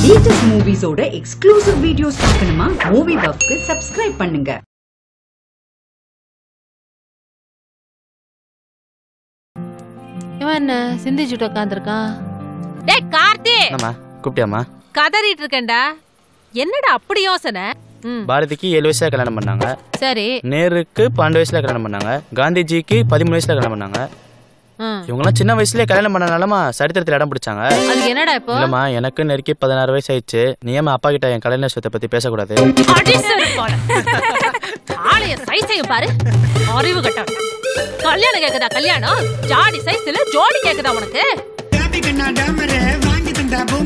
Latest மூவிஸோட exclusive videos பார்க்கணுமா movie பஃப்க்கு சப்ஸ்கிரைப் பண்ணுங்க இவன் என்ன சிந்திச்சுட்டு உட்காந்துருக்கான் டேய் கார்த்தி என்னம்மா கூப்பிட்டியாம்மா கதறிட்டு இருக்கேன்டா என்னடா அப்படி யோசனை ம் பாரதிக்கு ஏழு வயசுல கல்யாணம் பண்ணாங்க சரி நேருக்கு பன்னெண்டு வயசுல கல்யாணம் பண்ணாங்க காந்திஜிக்கு பதிமூணு வயசுல கல்யாணம் பண்ணாங்க ம். இவங்கெல்லாம் சின்ன வயசுலயே கல்யாணம் பண்ணனாலமா சரித்திரத்தில் இடம் பிடிச்சாங்க அதுக்கு என்னடா இப்போ இல்லம்மா எனக்கு நெருக்கி பதினாறு வயசு ஆயிடுச்சு நீ ஏமா அப்பா கிட்ட என் கல்யாண விஷயத்தை பத்தி பேசக்கூடாது அடி செருப்பால. ஆளைய சைஸையும் பாரு அறிவு கட்டம் கல்யாணம் கேக்குதா கல்யாணம் ஜாடி சைஸ்ல ஜோடி கேக்குதா உனக்கு டாபி கண்ணா டாமரு வாங்கி தந்தா